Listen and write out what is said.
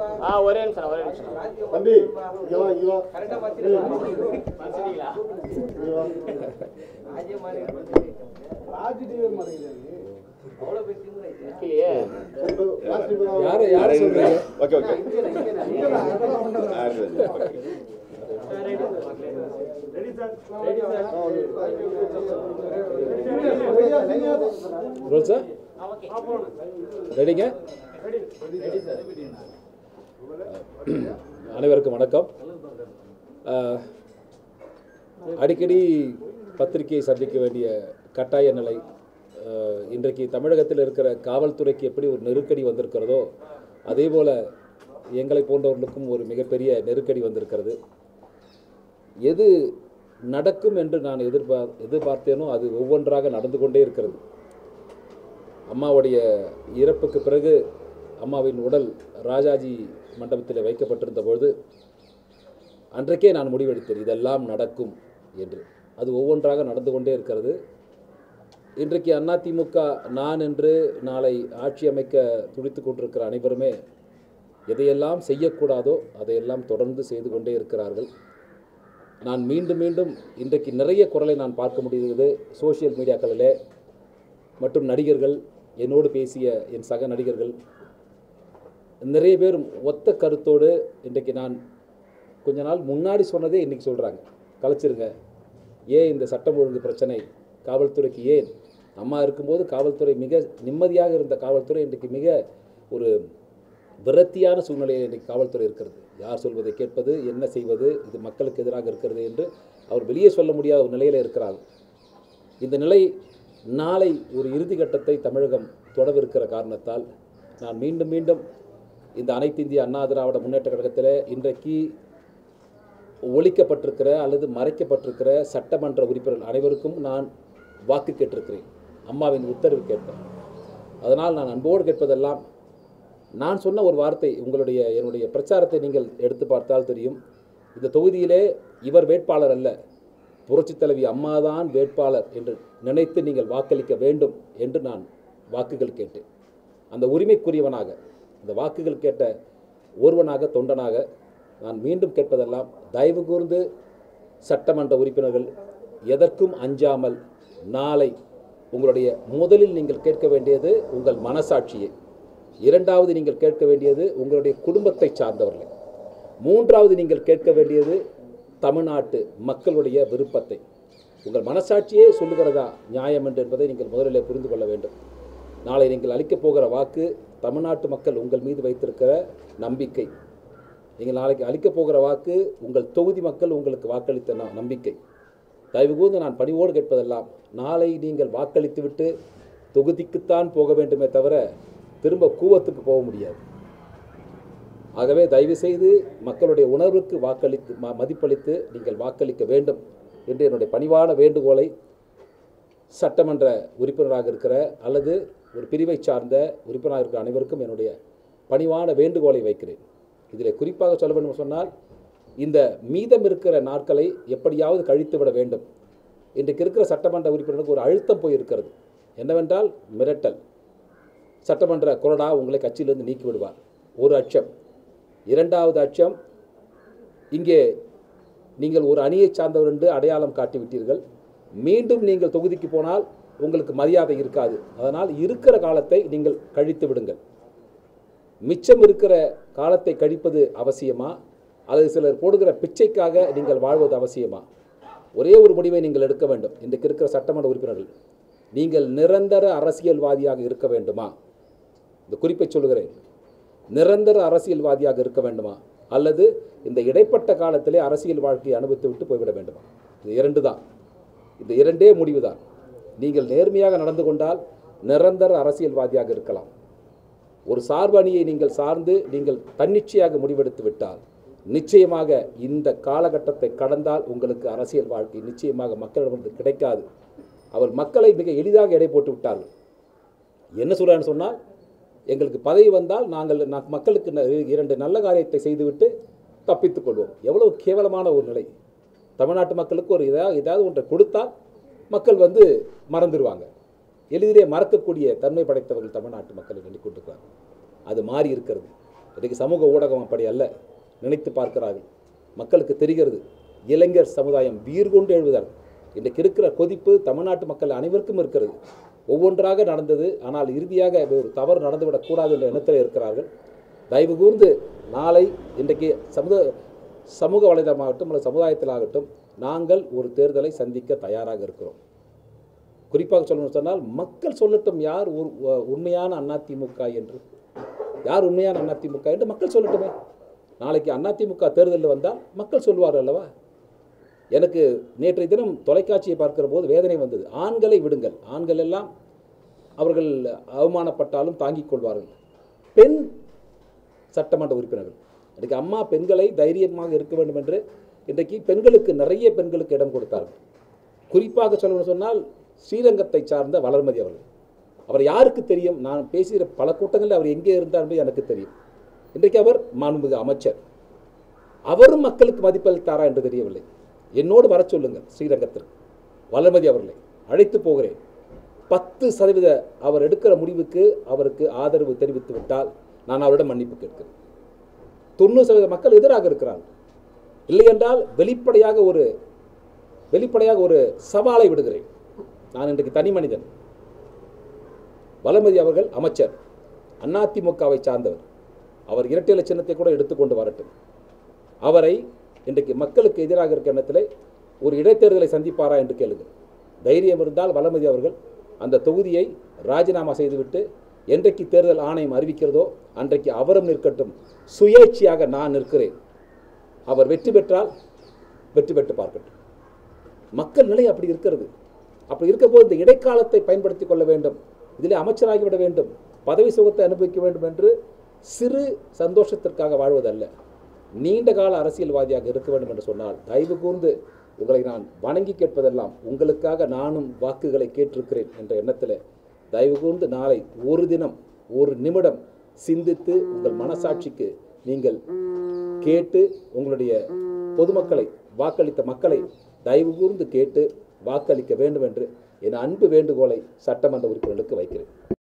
ஆ ஒரே நிமிஷம் ஒரே நிமிஷம் தம்பி இங்க வா இங்க வா மனுஷனீங்களா இங்க வா இல்லையே இப்ப last இப்ப நான் யாரை யாரை சொல்றீங்க ஓகே ஓகே ரோல் சார் ரெடிங்க அனைவருக்கும் வணக்கம் அஹ், அடிக்கடி பத்திரிகையை சந்திக்க வேண்டிய கட்டாய நிலை அஹ், இன்றைக்கு தமிழகத்தில் இருக்கிற காவல்துறைக்கு எப்படி ஒரு நெருக்கடி வந்திருக்கிறதோ அதே போல் எங்களை போன்றவர்களுக்கும் ஒரு மிகப்பெரிய நெருக்கடி வந்திருக்கிறது எது நடக்கும் என்று நான் எதிர்பார் எதிர்பார்த்தேனோ அது ஒவ்வொன்றாக நடந்து கொண்டே இருக்கிறது அம்மாவுடைய இறப்புக்கு பிறகு அம்மாவின் உடல் ராஜாஜி மண்டபத்தில் வைக்கப்பட்டிருந்த பொழுது அன்றைக்கே நான் முடிவெடுத்தேன் இதெல்லாம் நடக்கும் என்று அது ஒவ்வொன்றாக நடந்து கொண்டே இருக்கிறது இன்றைக்கு அதிமுக நான் என்று நாளை ஆட்சி அமைக்க துடித்து கொண்டிருக்கிற அனைவருமே எதையெல்லாம் செய்யக்கூடாதோ அதையெல்லாம் தொடர்ந்து செய்து கொண்டே இருக்கிறார்கள் நான் மீண்டும் மீண்டும் இன்றைக்கு நிறைய குரலை நான் பார்க்க முடிகிறது சோஷியல் மீடியாக்களிலே மற்றும் நடிகர்கள் என்னோடு பேசிய என் சக நடிகர்கள் நிறைய பேர் ஒத்த கருத்தோடு இன்றைக்கு நான் கொஞ்ச நாள் முன்னாடி சொன்னதே இன்றைக்கி சொல்கிறாங்க கலைச்சிருங்க ஏன் இந்த சட்டம் ஒழுங்கு பிரச்சனை காவல்துறைக்கு ஏன் அம்மா இருக்கும்போது காவல்துறை மிக நிம்மதியாக இருந்த காவல்துறை இன்றைக்கு மிக ஒரு விரத்தியான சூழ்நிலையில் இன்றைக்கு காவல்துறை இருக்கிறது யார் சொல்வதை கேட்பது என்ன செய்வது இது மக்களுக்கு எதிராக இருக்கிறது என்று அவர் வெளியே சொல்ல முடியாத ஒரு நிலையில் இருக்கிறார் இந்த நிலை நாளை ஒரு இறுதி கட்டத்தை தமிழகம் தொடவிருக்கிற காரணத்தால் நான் மீண்டும் மீண்டும் இந்த அனைத்து இந்திய அண்ணா திராவிட முன்னேற்ற கழகத்தில் இன்றைக்கு ஒழிக்கப்பட்டிருக்கிற அல்லது மறைக்கப்பட்டிருக்கிற சட்டமன்ற உறுப்பினர்கள் அனைவருக்கும் நான் வாக்கு கேட்டிருக்கிறேன் அம்மாவின் உத்தரவு கேட்பேன் அதனால் நான் அன்போடு கேட்பதெல்லாம் நான் சொன்ன ஒரு வார்த்தை உங்களுடைய என்னுடைய பிரச்சாரத்தை நீங்கள் எடுத்து பார்த்தால் தெரியும் இந்த தொகுதியிலே இவர் வேட்பாளர் அல்ல புரட்சித் தலைவி அம்மாதான் வேட்பாளர் என்று நினைத்து நீங்கள் வாக்களிக்க வேண்டும் என்று நான் வாக்குகள் கேட்டேன் அந்த உரிமைக்குரியவனாக அந்த வாக்குகள் கேட்ட ஒருவனாக தொண்டனாக நான் மீண்டும் கேட்பதெல்லாம் தயவு கூர்ந்து சட்டமன்ற உறுப்பினர்கள் எதற்கும் அஞ்சாமல் நாளை உங்களுடைய முதலில் நீங்கள் கேட்க வேண்டியது உங்கள் மனசாட்சியை இரண்டாவது நீங்கள் கேட்க வேண்டியது உங்களுடைய குடும்பத்தை சார்ந்தவர்களை மூன்றாவது நீங்கள் கேட்க வேண்டியது தமிழ்நாட்டு மக்களுடைய விருப்பத்தை உங்கள் மனசாட்சியே சொல்லுகிறதா நியாயம் என்று என்பதை நீங்கள் முதலில் புரிந்து கொள்ள வேண்டும் நாளை நீங்கள் அளிக்கப் போகிற வாக்கு தமிழ்நாட்டு மக்கள் உங்கள் மீது வைத்திருக்கிற நம்பிக்கை நீங்கள் நாளைக்கு அளிக்கப் போகிற வாக்கு உங்கள் தொகுதி மக்கள் உங்களுக்கு வாக்களித்த ந- நம்பிக்கை தயவு கூர்ந்து நான் பணிவோடு கேட்பதெல்லாம் நாளை நீங்கள் வாக்களித்துவிட்டு தொகுதிக்குத்தான் போக வேண்டுமே தவிர திரும்ப கூவத்துக்கு போக முடியாது ஆகவே தயவு செய்து மக்களுடைய உணர்வுக்கு வாக்களித்து ம- மதிப்பளித்து நீங்கள் வாக்களிக்க வேண்டும் என்று என்னுடைய பணிவான வேண்டுகோளை சட்டமன்ற உறுப்பினராக இருக்கிற அல்லது ஒரு பிரிவை சார்ந்த உறுப்பினராக இருக்கிற அனைவருக்கும் என்னுடைய பணிவான வேண்டுகோளை வைக்கிறேன் இதில் குறிப்பாக சொல்ல வேண்டும் சொன்னால் இந்த மீதம் இருக்கிற நாட்களை எப்படியாவது கழித்து விட வேண்டும் இன்றைக்கு இருக்கிற சட்டமன்ற உறுப்பினருக்கு ஒரு அழுத்தம் போய் இருக்கிறது என்னவென்றால் மிரட்டல் சட்டமன்ற கொறடா உங்களை கட்சியிலிருந்து நீக்கி விடுவார் ஒரு அச்சம் இரண்டாவது அச்சம் இங்கே நீங்கள் ஒரு அணியை சார்ந்தவர் என்று அடையாளம் காட்டிவிட்டீர்கள் மீண்டும் நீங்கள் தொகுதிக்கு போனால் உங்களுக்கு மரியாதை இருக்காது அதனால் இருக்கிற காலத்தை நீங்கள் கழித்து விடுங்கள் மிச்சம் இருக்கிற காலத்தை கழிப்பது அவசியமா அல்லது சிலர் போடுகிற பிச்சைக்காக நீங்கள் வாழ்வது அவசியமா ஒரே ஒரு முடிவை நீங்கள் எடுக்க வேண்டும் இன்றைக்கு இருக்கிற சட்டமன்ற உறுப்பினர்கள் நீங்கள் நிரந்தர அரசியல்வாதியாக இருக்க வேண்டுமா இந்த குறிப்பை சொல்லுகிறேன் நிரந்தர அரசியல்வாதியாக இருக்க வேண்டுமா அல்லது இந்த இடைப்பட்ட காலத்திலே அரசியல் வாழ்க்கையை அனுபவித்து விட்டு போய்விட வேண்டுமா இது இரண்டு தான் இந்த இரண்டே முடிவு தான் நீங்கள் நேர்மையாக நடந்து கொண்டால் நிரந்தர அரசியல்வாதியாக இருக்கலாம் ஒரு சார்பு அணியை நீங்கள் சார்ந்து நீங்கள் தன்னிச்சையாக முடிவெடுத்து விட்டால் நிச்சயமாக இந்த காலகட்டத்தை கடந்தால் உங்களுக்கு அரசியல் வாழ்க்கை நிச்சயமாக மக்களிடமிருந்து கிடைக்காது அவர் மக்களை மிக எளிதாக எடை போட்டு விட்டார்கள் என்ன சொல்றான்னு சொன்னால் எங்களுக்கு பதவி வந்தால் நாங்கள் ந- மக்களுக்கு ந- இரண்டு நல்ல காரியத்தை செய்துவிட்டு தப்பித்துக் கொள்வோம் எவ்வளவு கேவலமான ஒரு நிலை தமிழ்நாட்டு மக்களுக்கு ஒரு ஏதாவது ஏதாவது ஒன்றை கொடுத்தால் மக்கள் வந்து மறந்துடுவாங்க எளிதிலே மறக்கக்கூடிய தன்மை படைத்தவர்கள் தமிழ்நாட்டு மக்கள் எண்ணிக்கொண்டிருக்கிறார்கள் அது மாறி இருக்கிறது இன்றைக்கு சமூக ஊடகம் அப்படி அல்ல நினைத்து பார்க்கிறார்கள் மக்களுக்கு தெரிகிறது இளைஞர் சமுதாயம் வீர் கொண்டு எழுதுகிறார் இன்றைக்கு இருக்கிற கொதிப்பு தமிழ்நாட்டு மக்கள் அனைவருக்கும் இருக்கிறது ஒவ்வொன்றாக நடந்தது ஆனால் இறுதியாக ஒரு தவறு நடந்துவிடக்கூடாது என்ற எண்ணத்தில் இருக்கிறார்கள் தயவு கூர்ந்து நாளை இன்றைக்கு சமுத சமூக வலைதளமாகட்டும் அல்லது சமுதாயத்திலாகட்டும் நாங்கள் ஒரு தேர்தலை சந்திக்க தயாராக இருக்கிறோம் குறிப்பாக சொல்லணும்னு சொன்னால் மக்கள் சொல்லட்டும் யார் ஒரு- உ- உண்மையான அதிமுக என்று யார் உண்மையான அதிமுக என்று மக்கள் சொல்லட்டுமே நாளைக்கு அதிமுக தேர்தலில் வந்தால் மக்கள் சொல்வார் அல்லவா எனக்கு நேற்றைய தினம் தொலைக்காட்சியை பார்க்கிற போது வேதனை வந்தது ஆண்களை விடுங்கள் ஆண்கள் எல்லாம் அவர்கள் அவமானப்பட்டாலும் தாங்கிக் கொள்வார்கள் பெண் சட்டமன்ற உறுப்பினர்கள் இன்றைக்கு அம்மா பெண்களை தைரியமாக இருக்க வேண்டும் என்று இன்றைக்கு பெண்களுக்கு நிறைய பெண்களுக்கு இடம் கொடுத்தார்கள் குறிப்பாக சொல்லணும்னு சொன்னால் ஸ்ரீரங்கத்தை சார்ந்த வளர்மதி அவர்கள் அவர் யாருக்கு தெரியும் நான் பேசுகிற பல கூட்டங்களில் அவர் எங்கே இருந்தார் என்பது எனக்கு தெரியும் இன்றைக்கு அவர் மாண்புமிகு அமைச்சர் அவரும் மக்களுக்கு மதிப்பளித்தாரா என்று தெரியவில்லை என்னோடு வர சொல்லுங்கள் ஸ்ரீரங்கத்திற்கு வளர்மதி அவர்களை அழைத்து போகிறேன் பத்து சதவீத அவர் எடுக்கிற முடிவுக்கு அவருக்கு ஆதரவு தெரிவித்து விட்டால் நான் அவரிடம் மன்னிப்பு கேட்கிறேன் தொண்ணூறு சதவீத மக்கள் எதிராக இருக்கிறார்கள் இல்லை என்றால் வெளிப்படையாக ஒரு வெளிப்படையாக ஒரு சவாலை விடுகிறேன் நான் இன்றைக்கு தனி மனிதன் வளமதி அவர்கள் அமைச்சர் அதிமுகவை சார்ந்தவர் அவர் இரட்டை இலை சின்னத்தை கூட எடுத்துக்கொண்டு வரட்டும் அவரை இன்றைக்கு மக்களுக்கு எதிராக இருக்க எண்ணத்தில் ஒரு இடைத்தேர்தலை சந்திப்பாரா என்று கேளுங்கள் தைரியம் இருந்தால் வளமதி அவர்கள் அந்த தொகுதியை ராஜினாமா செய்துவிட்டு என்றைக்கு தேர்தல் ஆணையம் அறிவிக்கிறதோ அன்றைக்கு அவரும் நிற்கட்டும் சுயேட்சையாக நான் நிற்கிறேன் அவர் வெற்றி பெற்றால் வெற்றி பெற்று பார்க்கட்டும் மக்கள் நிலை அப்படி இருக்கிறது அப்படி இருக்க இந்த இடைக்காலத்தை பயன்படுத்தி கொள்ள வேண்டும் இதிலே அமைச்சராகிவிட வேண்டும் பதவி சுகத்தை அனுபவிக்க வேண்டும் என்று சிறு சந்தோஷத்திற்காக வாழ்வதல்ல நீண்ட கால அரசியல்வாதியாக இருக்க வேண்டும் என்று சொன்னால் தயவு கூர்ந்து உங்களை நான் வணங்கி கேட்பதெல்லாம் உங்களுக்காக நானும் வாக்குகளை கேட்டிருக்கிறேன் என்ற எண்ணத்தில் தயவு கூர்ந்து நாளை ஒரு தினம் ஒரு நிமிடம் சிந்தித்து உங்கள் மனசாட்சிக்கு நீங்கள் கேட்டு உங்களுடைய பொதுமக்களை வாக்களித்த மக்களை தயவு கூர்ந்து கேட்டு வாக்களிக்க வேண்டும் என்று என் அன்பு வேண்டுகோளை சட்டமன்ற உறுப்பினர்களுக்கு வைக்கிறேன்